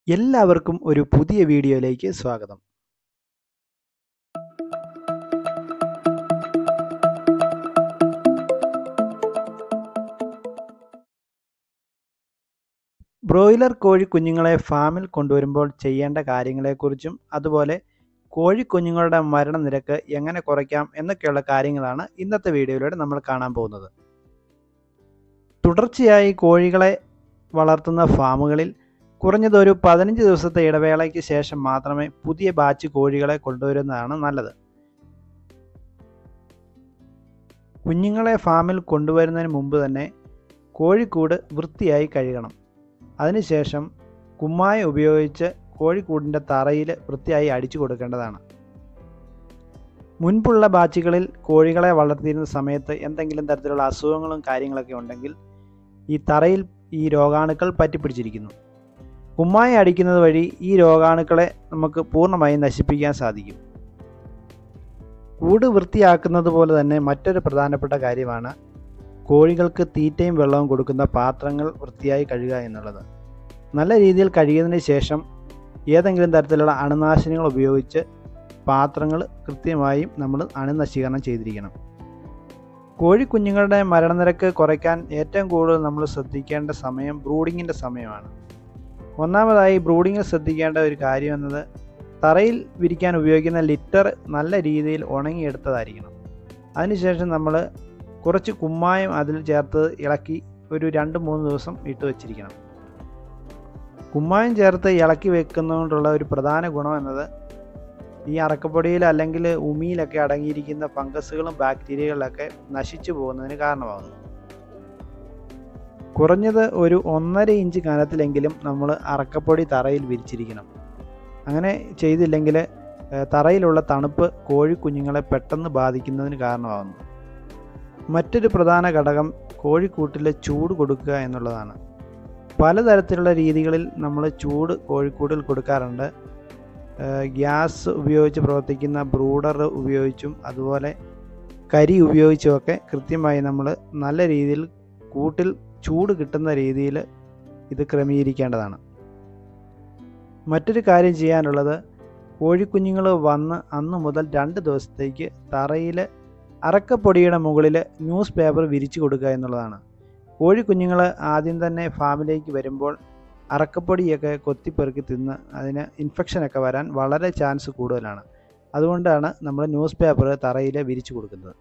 എല്ലാവർക്കും ഒരു പുതിയ വീഡിയോയിലേക്ക് സ്വാഗതം ബ്രോയിലർ കോഴി കുഞ്ഞുങ്ങളെ ഫാമിൽ കൊണ്ടുവരുമ്പോൾ ചെയ്യേണ്ട കാര്യങ്ങളെക്കുറിച്ചും അതുപോലെ കോഴിക്കുഞ്ഞുങ്ങളുടെ മരണനിരക്ക് എങ്ങനെ കുറയ്ക്കാം എന്നൊക്കെയുള്ള കാര്യങ്ങളാണ് ഇന്നത്തെ വീഡിയോയിലൂടെ നമ്മൾ കാണാൻ പോകുന്നത് തുടർച്ചയായി കോഴികളെ വളർത്തുന്ന ഫാമുകളിൽ കുറഞ്ഞത് ഒരു പതിനഞ്ച് ദിവസത്തെ ഇടവേളയ്ക്ക് ശേഷം മാത്രമേ പുതിയ ബാച്ച് കോഴികളെ കൊണ്ടുവരുന്നതാണ് നല്ലത് കുഞ്ഞുങ്ങളെ ഫാമിൽ കൊണ്ടുവരുന്നതിന് മുമ്പ് തന്നെ കോഴിക്കൂട് വൃത്തിയായി കഴുകണം അതിനുശേഷം കുമ്മായ ഉപയോഗിച്ച് കോഴിക്കൂടിൻ്റെ തറയിൽ വൃത്തിയായി അടിച്ചു കൊടുക്കേണ്ടതാണ് മുൻപുള്ള ബാച്ചുകളിൽ കോഴികളെ വളർത്തിയിരുന്ന സമയത്ത് എന്തെങ്കിലും തരത്തിലുള്ള അസുഖങ്ങളും കാര്യങ്ങളൊക്കെ ഉണ്ടെങ്കിൽ ഈ തറയിൽ ഈ രോഗാണുക്കൾ പറ്റിപ്പിടിച്ചിരിക്കുന്നു കുമ്മായ അടിക്കുന്നത് വഴി ഈ രോഗാണുക്കളെ നമുക്ക് പൂർണ്ണമായും നശിപ്പിക്കാൻ സാധിക്കും കൂട് വൃത്തിയാക്കുന്നത് പോലെ തന്നെ മറ്റൊരു പ്രധാനപ്പെട്ട കാര്യമാണ് കോഴികൾക്ക് തീറ്റയും വെള്ളവും കൊടുക്കുന്ന പാത്രങ്ങൾ വൃത്തിയായി കഴുകുക എന്നുള്ളത് നല്ല രീതിയിൽ കഴുകിയതിന് ശേഷം ഏതെങ്കിലും തരത്തിലുള്ള അണുനാശിനികൾ ഉപയോഗിച്ച് പാത്രങ്ങൾ കൃത്യമായും നമ്മൾ അണുനശീകരണം ചെയ്തിരിക്കണം കോഴിക്കുഞ്ഞുങ്ങളുടെ മരണനിരക്ക് കുറയ്ക്കാൻ ഏറ്റവും കൂടുതൽ നമ്മൾ ശ്രദ്ധിക്കേണ്ട സമയം ബ്രൂഡിങ്ങിൻ്റെ സമയമാണ് ഒന്നാമതായി ബ്രൂഡിങ്ങിൽ ശ്രദ്ധിക്കേണ്ട ഒരു കാര്യം എന്നത് തറയിൽ വിരിക്കാൻ ഉപയോഗിക്കുന്ന ലിറ്റർ നല്ല രീതിയിൽ ഉണങ്ങിയെടുത്തതായിരിക്കണം അതിനുശേഷം നമ്മൾ കുറച്ച് കുമ്മായം അതിൽ ചേർത്ത് ഇളക്കി ഒരു രണ്ട് മൂന്ന് ദിവസം ഇട്ട് വെച്ചിരിക്കണം കുമ്മായം ചേർത്ത് ഇളക്കി വെക്കുന്നതുകൊണ്ടുള്ള ഒരു പ്രധാന ഗുണം എന്നത് ഈ അറക്കപ്പൊടിയിൽ അല്ലെങ്കിൽ ഉമിയിലൊക്കെ അടങ്ങിയിരിക്കുന്ന ഫംഗസുകളും ബാക്ടീരിയകളിലൊക്കെ നശിച്ചു പോകുന്നതിന് കാരണമാകുന്നു കുറഞ്ഞത് ഒരു ഒന്നര ഇഞ്ച് കനത്തിലെങ്കിലും നമ്മൾ അറക്കപ്പൊടി തറയിൽ വിരിച്ചിരിക്കണം അങ്ങനെ ചെയ്തില്ലെങ്കിൽ തറയിലുള്ള തണുപ്പ് കോഴിക്കുഞ്ഞുങ്ങളെ പെട്ടെന്ന് ബാധിക്കുന്നതിന് കാരണമാകുന്നു മറ്റൊരു പ്രധാന ഘടകം കോഴിക്കൂട്ടിലെ ചൂട് കൊടുക്കുക എന്നുള്ളതാണ് പലതരത്തിലുള്ള രീതികളിൽ നമ്മൾ ചൂട് കോഴിക്കൂടിൽ കൊടുക്കാറുണ്ട് ഗ്യാസ് ഉപയോഗിച്ച് പ്രവർത്തിക്കുന്ന ബ്രൂഡർ ഉപയോഗിച്ചും അതുപോലെ കരി ഉപയോഗിച്ചുമൊക്കെ കൃത്യമായി നമ്മൾ നല്ല രീതിയിൽ കൂട്ടിൽ ചൂട് കിട്ടുന്ന രീതിയിൽ ഇത് ക്രമീകരിക്കേണ്ടതാണ് മറ്റൊരു കാര്യം ചെയ്യാനുള്ളത് കോഴിക്കുഞ്ഞുങ്ങൾ വന്ന് അന്ന് മുതൽ രണ്ട് ദിവസത്തേക്ക് തറയിൽ അറക്കപ്പൊടിയുടെ മുകളിൽ ന്യൂസ് പേപ്പർ വിരിച്ചു കൊടുക്കുക എന്നുള്ളതാണ് കോഴിക്കുഞ്ഞുങ്ങൾ ആദ്യം തന്നെ ഫാമിലേക്ക് വരുമ്പോൾ അറക്കപ്പൊടിയൊക്കെ കൊത്തിപ്പെറുക്കി തിന്ന് അതിന് ഇൻഫെക്ഷനൊക്കെ വരാൻ വളരെ ചാൻസ് കൂടുതലാണ് അതുകൊണ്ടാണ് നമ്മൾ ന്യൂസ് പേപ്പർ തറയിൽ വിരിച്ചു കൊടുക്കുന്നത്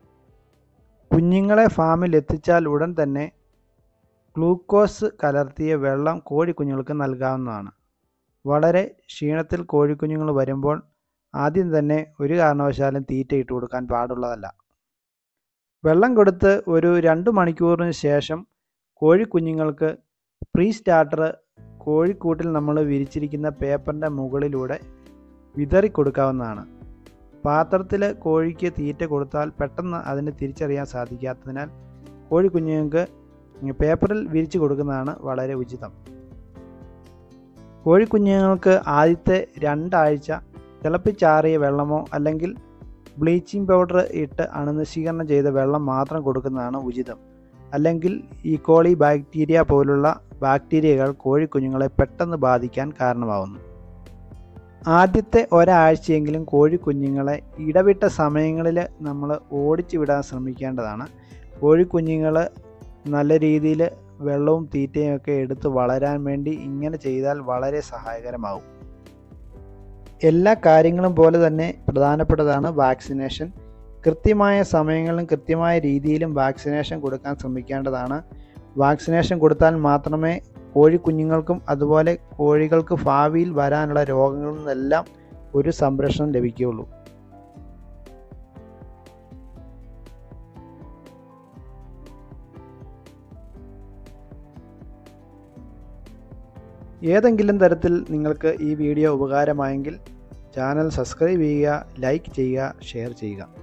കുഞ്ഞുങ്ങളെ ഫാമിൽ എത്തിച്ചാൽ ഉടൻ തന്നെ ഗ്ലൂക്കോസ് കലർത്തിയ വെള്ളം കോഴിക്കുഞ്ഞുങ്ങൾക്ക് നൽകാവുന്നതാണ് വളരെ ക്ഷീണത്തിൽ കോഴിക്കുഞ്ഞുങ്ങൾ വരുമ്പോൾ ആദ്യം തന്നെ ഒരു കാരണവശാലും തീറ്റ ഇട്ട് കൊടുക്കാൻ പാടുള്ളതല്ല വെള്ളം കൊടുത്ത് ഒരു രണ്ട് മണിക്കൂറിന് ശേഷം കോഴിക്കുഞ്ഞുങ്ങൾക്ക് പ്രീ സ്റ്റാർട്ടർ കോഴിക്കൂട്ടിൽ നമ്മൾ വിരിച്ചിരിക്കുന്ന പേപ്പറിൻ്റെ മുകളിലൂടെ വിതറി കൊടുക്കാവുന്നതാണ് പാത്രത്തിൽ കോഴിക്ക് തീറ്റ കൊടുത്താൽ പെട്ടെന്ന് അതിന് തിരിച്ചറിയാൻ സാധിക്കാത്തതിനാൽ കോഴിക്കുഞ്ഞുങ്ങൾക്ക് പേപ്പറിൽ വിരിച്ചു കൊടുക്കുന്നതാണ് വളരെ ഉചിതം കോഴിക്കുഞ്ഞുങ്ങൾക്ക് ആദ്യത്തെ രണ്ടാഴ്ച തിളപ്പിച്ചാറിയ വെള്ളമോ അല്ലെങ്കിൽ ബ്ലീച്ചിങ് പൗഡർ ഇട്ട് അണുനശീകരണം ചെയ്ത വെള്ളം മാത്രം കൊടുക്കുന്നതാണ് ഉചിതം അല്ലെങ്കിൽ ഈ കോളി ബാക്ടീരിയ പോലുള്ള ബാക്ടീരിയകൾ കോഴിക്കുഞ്ഞുങ്ങളെ പെട്ടെന്ന് ബാധിക്കാൻ കാരണമാകുന്നു ആദ്യത്തെ ഒരാഴ്ചയെങ്കിലും കോഴിക്കുഞ്ഞുങ്ങളെ ഇടവിട്ട സമയങ്ങളിൽ നമ്മൾ ഓടിച്ചു വിടാൻ ശ്രമിക്കേണ്ടതാണ് കോഴിക്കുഞ്ഞുങ്ങൾ നല്ല രീതിയിൽ വെള്ളവും തീറ്റയും ഒക്കെ എടുത്ത് വളരാൻ വേണ്ടി ഇങ്ങനെ ചെയ്താൽ വളരെ സഹായകരമാകും എല്ലാ കാര്യങ്ങളും പോലെ തന്നെ പ്രധാനപ്പെട്ടതാണ് വാക്സിനേഷൻ കൃത്യമായ സമയങ്ങളിലും കൃത്യമായ രീതിയിലും വാക്സിനേഷൻ കൊടുക്കാൻ ശ്രമിക്കേണ്ടതാണ് വാക്സിനേഷൻ കൊടുത്താൽ മാത്രമേ കോഴിക്കുഞ്ഞുങ്ങൾക്കും അതുപോലെ കോഴികൾക്ക് ഭാവിയിൽ വരാനുള്ള രോഗങ്ങളിൽ നിന്നെല്ലാം ഒരു സംരക്ഷണം ലഭിക്കുകയുള്ളൂ ഏതെങ്കിലും തരത്തിൽ നിങ്ങൾക്ക് ഈ വീഡിയോ ഉപകാരമായെങ്കിൽ ചാനൽ സബ്സ്ക്രൈബ് ചെയ്യുക ലൈക്ക് ചെയ്യുക ഷെയർ ചെയ്യുക